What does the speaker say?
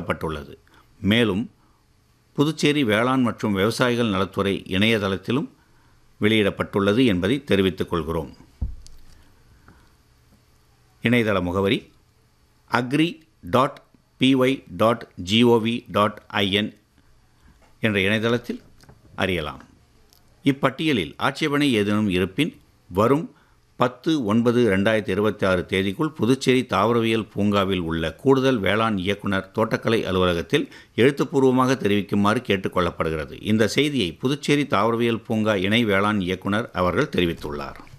வெளியிடப்பட்டுள்ளது மேலும் புதுச்சேரி வேளாண் மற்றும் விவசாயிகள் நலத்துறை இணையதளத்திலும் வெளியிடப்பட்டுள்ளது என்பதை தெரிவித்துக் கொள்கிறோம் இணையதள முகவரி agri dot PY dot GOV dot IN என்ற இணையதளத்தில் அறியலாம் இப்பட்டியலில் ஆட்சேபனை ஏதேனும் இருப்பின் வரும் பத்து ஒன்பது ரெண்டாயிரத்தி இருபத்தி ஆறு தேதிக்குள் புதுச்சேரி தாவரவியல் பூங்காவில் உள்ள கூடுதல் வேளாண் இயக்குனர் தோட்டக்கலை அலுவலகத்தில் எழுத்துப்பூர்வமாக தெரிவிக்குமாறு கேட்டுக்கொள்ளப்படுகிறது இந்த செய்தியை புதுச்சேரி தாவரவியல் பூங்கா இணை வேளாண் இயக்குனர் அவர்கள் தெரிவித்துள்ளார்